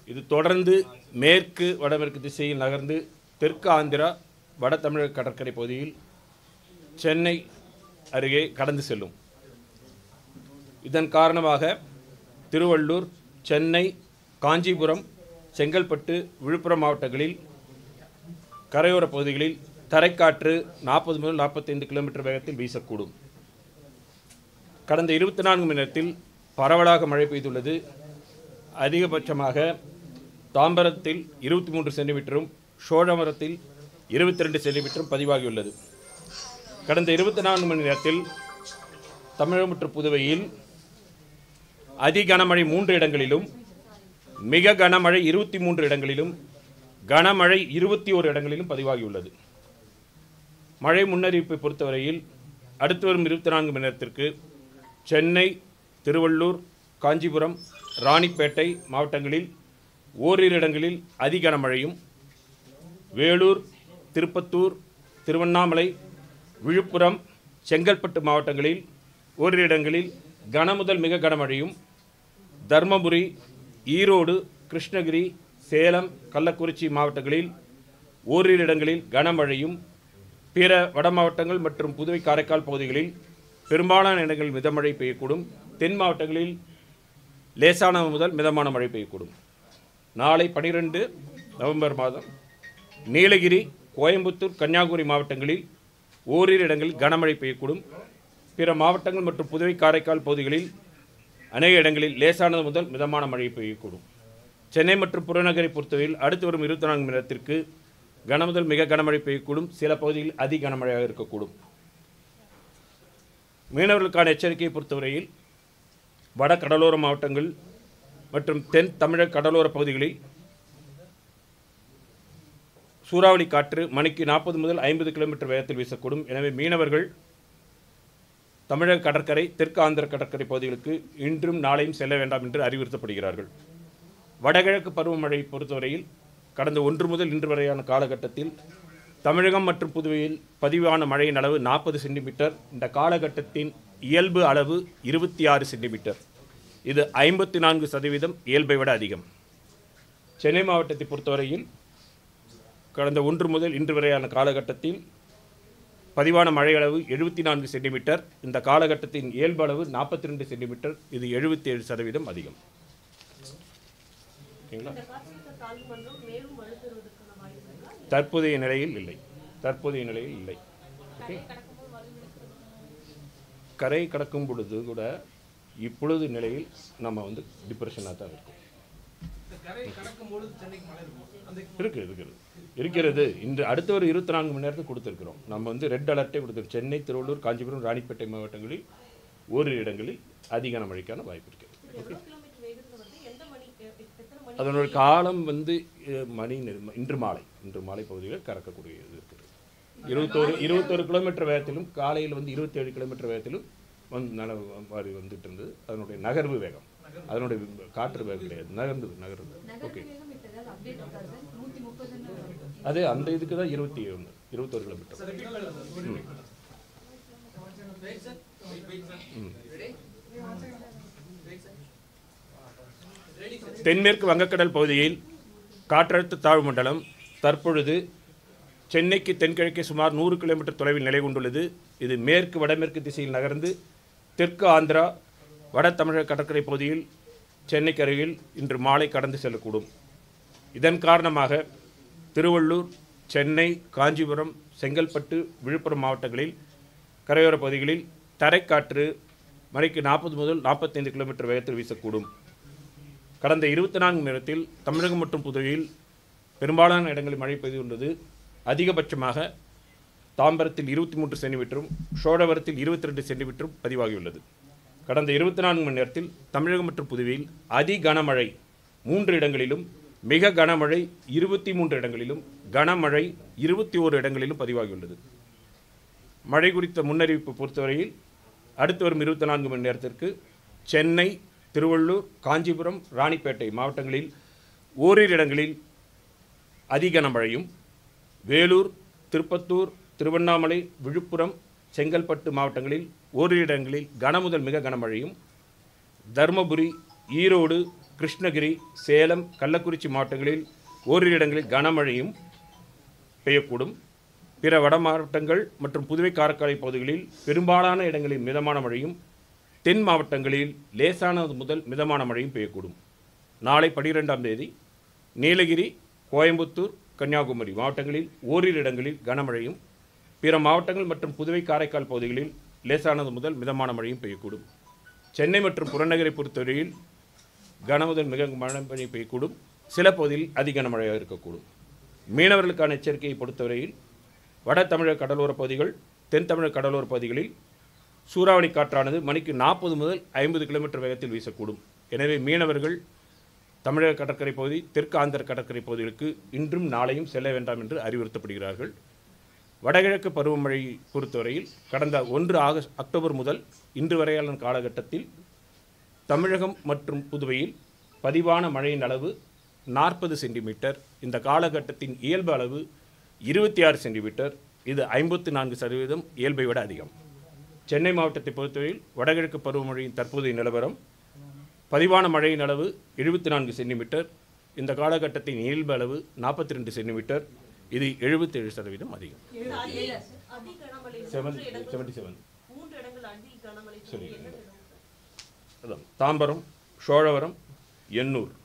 இது தொடர்ந்து மேற்கு வடமேற்கு திசையில் நகர்ந்து தெற்கு ஆந்திரா வட தமிழக கடற்கரை பகுதியில் சென்னை அருகே கடந்து செல்லும் இதன் காரணமாக திருவள்ளூர் சென்னை காஞ்சிபுரம் செங்கல்பட்டு விழுப்புரம் மாவட்டங்களில் கரையோர பகுதிகளில் தரைக்காற்று நாற்பது முதல் நாற்பத்தைந்து கிலோமீட்டர் வேகத்தில் வீசக்கூடும் கடந்த இருபத்தி நான்கு மணி நேரத்தில் பரவலாக மழை பெய்துள்ளது அதிகபட்சமாக தாம்பரத்தில் இருபத்தி மூன்று சென்டிமீட்டரும் சோழமரத்தில் இருபத்தி ரெண்டு சென்டிமீட்டரும் பதிவாகியுள்ளது கடந்த இருபத்தி நான்கு மணி நேரத்தில் தமிழகம் மற்றும் புதுவையில் அதி கனமழை மூன்று இடங்களிலும் மிக கனமழை இருபத்தி மூன்று இடங்களிலும் கனமழை இருபத்தி ஓரு இடங்களிலும் பதிவாகியுள்ளது மழை முன்னறிவிப்பை பொறுத்தவரையில் அடுத்து வரும் இருபத்தி நான்கு மணி நேரத்திற்கு சென்னை திருவள்ளூர் காஞ்சிபுரம் ராணிப்பேட்டை மாவட்டங்களில் ஓரிரு இடங்களில் அதி கனமழையும் வேலூர் திருப்பத்தூர் திருவண்ணாமலை விழுப்புரம் செங்கல்பட்டு மாவட்டங்களில் ஓரிரு இடங்களில் கன முதல் மிக கனமழையும் தர்மபுரி ஈரோடு கிருஷ்ணகிரி சேலம் கள்ளக்குறிச்சி மாவட்டங்களில் ஓரிரு இடங்களில் கனமழையும் பிற வட மாவட்டங்கள் மற்றும் புதுவை காரைக்கால் பகுதிகளில் பெரும்பாலான இடங்களில் மிதமழை பெய்யக்கூடும் தென் மாவட்டங்களில் லேசான முதல் மிதமான மழை பெய்யக்கூடும் நாளை பனிரெண்டு நவம்பர் மாதம் நீலகிரி கோயம்புத்தூர் கன்னியாகுமரி மாவட்டங்களில் ஓரிரு இடங்களில் கனமழை பெய்யக்கூடும் பிற மாவட்டங்கள் மற்றும் புதுவை காரைக்கால் பகுதிகளில் அநேக இடங்களில் லேசானது முதல் மிதமான மழை பெய்யக்கூடும் சென்னை மற்றும் புறநகரை பொறுத்தவரையில் அடுத்து வரும் இருபத்தி நான்கு மணி நேரத்திற்கு கனமுதல் மிக கனமழை பெய்யக்கூடும் சில பகுதிகளில் அதி கனமழையாக இருக்கக்கூடும் மீனவர்களுக்கான எச்சரிக்கையை பொறுத்தவரையில் வட கடலோர மாவட்டங்கள் மற்றும் தென் தமிழக கடலோர பகுதிகளில் சூறாவளி காற்று மணிக்கு நாற்பது முதல் ஐம்பது கிலோமீட்டர் வேகத்தில் வீசக்கூடும் எனவே மீனவர்கள் தமிழக கடற்கரை தெற்கு ஆந்திர கடற்கரை பகுதிகளுக்கு இன்றும் நாளையும் செல்ல வேண்டாம் என்று அறிவுறுத்தப்படுகிறார்கள் வடகிழக்கு பருவமழை பொறுத்தவரையில் கடந்த ஒன்று முதல் இன்று வரையான காலகட்டத்தில் தமிழகம் மற்றும் புதுவையில் பதிவான மழையின் அளவு நாற்பது சென்டிமீட்டர் இந்த காலகட்டத்தின் இயல்பு அளவு இருபத்தி ஆறு சென்டிமீட்டர் இது ஐம்பத்தி நான்கு சதவீதம் இயல்பை விட அதிகம் சென்னை மாவட்டத்தை பொறுத்தவரையில் கடந்த ஒன்று முதல் இன்று வரையான காலகட்டத்தில் பதிவான மழை அளவு எழுபத்தி நான்கு சென்டிமீட்டர் இந்த காலகட்டத்தின் இயல்பு அளவு நாற்பத்தி ரெண்டு சென்டிமீட்டர் இது எழுபத்தி ஏழு சதவீதம் அதிகம் ஓகேங்களா இந்த காற்றழுத்த தாழ்வு மண்டலம் மேலும் வலுப்பெறுவதற்கான வாய்ப்பு இருக்கா தற்போதைய நிலையில் இல்லை தற்போதைய நிலையில் இல்லை ஓகே கரை கடக்கும் பொழுது கூட இப்பொழுது நிலையில் நம்ம வந்து டிப்ரெஷனாக தான் இருக்கும் இருக்கு இருக்கிறது இருக்கிறது இன்று அடுத்த ஒரு இருபத்தி நான்கு மணி நேரத்துக்கு கொடுத்துருக்குறோம் நம்ம வந்து ரெட் அலர்ட்டே கொடுத்துருக்கோம் சென்னை திருவள்ளூர் காஞ்சிபுரம் ராணிப்பேட்டை மாவட்டங்களில் ஓரிரு இடங்களில் அதிக மழைக்கான வாய்ப்பு இருக்குது எவ்வளவு கிலோமீட்டர் வேகத்துல வருது எந்த மணி எ- எத்தனை மணி அதனோட காலம் வந்து அஹ், மணி நெரு- இன்று மாலை இன்று மாலை பகுதியில் கறக்கக்கூடிய இது இருக்குது இருபத்தோரு இருபத்தோரு கிலோமீட்டர் வேகத்திலும் காலையில் வந்து இருபத்தேழு கிலோமீட்டர் வேகத்திலும் வந்து நல மாதிரி வந்துட்டு இருந்தது அதனுடைய நகர்வு வேகம் அதனுடைய காற்று வேகம் கிடையாது நகர்ந்தது நகர்ந்தது ஓகே அது அந்த இதுக்கு தான் இருபத்தி ஒன்று இருபத்தோரு கிலோமீட்டர் ம். ம். தென்மேற்கு வங்கக்கடல் பகுதியில் காற்றழுத்த தாழ்வு மண்டலம் தற்பொழுது சென்னைக்கு தென்கிழக்கே சுமார் நூறு கிலோமீட்டர் தொலைவில் நிலை கொண்டுள்ளது இது மேற்கு வடமேற்கு திசையில் நகர்ந்து தெற்கு ஆந்திரா வட தமிழக கடற்கரை பகுதியில் சென்னைக்கு அருகில் இன்று மாலை கடந்து செல்லக்கூடும் இதன் காரணமாக திருவள்ளூர் சென்னை காஞ்சிபுரம் செங்கல்பட்டு விழுப்புரம் மாவட்டங்களில் கரையோர பகுதிகளில் தரைக்காற்று மணிக்கு நாற்பது முதல் நாற்பத்தைந்து கிலோமீட்டர் வேகத்தில் வீசக்கூடும் கடந்த இருபத்தி நான்கு மணி நேரத்தில் தமிழகம் மற்றும் புதுவையில் பெரும்பாலான இடங்களில் மழை பெய்துள்ளது அதிகபட்சமாக தாம்பரத்தில் இருபத்தி மூன்று சென்டிமீட்டரும் சோழவரத்தில் இருபத்தி ரெண்டு சென்டிமீட்டரும் பதிவாகியுள்ளது கடந்த இருபத்தி நான்கு மணி நேரத்தில் தமிழகம் மற்றும் புதுவையில் அதி கனமழை மூன்று இடங்களிலும் மிக கனமழை இருபத்தி மூன்று இடங்களிலும் கனமழை இருபத்தி ஓரு இடங்களிலும் பதிவாகியுள்ளது மழை குறித்த முன்னறிவிப்பு பொறுத்தவரையில் அடுத்து வரும் இருபத்தி நான்கு மணி நேரத்திற்கு சென்னை திருவள்ளூர் காஞ்சிபுரம் ராணிப்பேட்டை மாவட்டங்களில் ஓரிரு இடங்களில் அதிக கனமழையும் வேலூர் திருப்பத்தூர் திருவண்ணாமலை விழுப்புரம் செங்கல்பட்டு மாவட்டங்களில் ஓரிரு இடங்களில் கனமுதல் மிக கனமழையும் தருமபுரி ஈரோடு கிருஷ்ணகிரி சேலம் கள்ளக்குறிச்சி மாவட்டங்களில் ஓரிரு இடங்களில் கனமழையும் பெய்யக்கூடும் பிற வட மாவட்டங்கள் மற்றும் புதுவை காரைக்காலை பகுதிகளில் பெரும்பாலான இடங்களில் மிதமான மழையும் தென் மாவட்டங்களில் லேசானது முதல் மிதமான மழையும் பெய்யக்கூடும் நாளை பனிரெண்டாம் தேதி நீலகிரி கோயம்புத்தூர் கன்னியாகுமரி மாவட்டங்களில் ஓரிரு இடங்களில் கனமழையும் பிற மாவட்டங்கள் மற்றும் புதுவை காரைக்கால் பகுதிகளில் லேசானது முதல் மிதமான மழையும் பெய்யக்கூடும் சென்னை மற்றும் புறநகரை பொறுத்தவரையில் கனமுதல் மிக மழை பெய்யக்கூடும் சில பகுதியில் அதிக கனமழையாக இருக்கக்கூடும் மீனவர்களுக்கான எச்சரிக்கையை பொறுத்தவரையில் வட தமிழக கடலோரப் பகுதிகள் தென் தமிழக கடலோரப் பகுதிகளில் சூறாவளி காற்றானது மணிக்கு நாற்பது முதல் ஐம்பது கிலோமீட்டர் வேகத்தில் வீசக்கூடும் எனவே மீனவர்கள் தமிழக கடற்கரை பகுதி தெற்கு ஆந்திர கடற்கரை பகுதிகளுக்கு இன்றும் நாளையும் செல்ல வேண்டாம் என்று அறிவுறுத்தப்படுகிறார்கள் வடகிழக்கு பருவமழை பொறுத்தவரையில் கடந்த ஒன்று ஆகஸ்ட் அக்டோபர் முதல் இன்று வரையான காலகட்டத்தில் தமிழகம் மற்றும் புதுவையில் பதிவான மழையின் அளவு நாற்பது சென்டிமீட்டர் இந்த காலகட்டத்தின் இயல்பு அளவு இருபத்தி ஆறு சென்டிமீட்டர் இது ஐம்பத்து நான்கு சதவீதம் இயல்பை விட அதிகம் சென்னை மாவட்டத்தை பொறுத்தவரையில் வடகிழக்கு பருவமழையின் தற்போதைய நிலவரம் பதிவான மழையின் அளவு எழுபத்தி நான்கு சென்டிமீட்டர் இந்த காலகட்டத்தின் இயல்பு அளவு நாற்பத்தி ரெண்டு சென்டிமீட்டர் இது எழுபத்தேழு சதவீதம் அதிகம் அதி அதி கனமழை செவன் மூன்று இடங்கள் செவன்டி செவன் மூன்று இடங்கள் அதி கனமழை சரி. என்ன இடம் சார்? அதான் தாம்பரம் சோழவரம் எண்ணூர்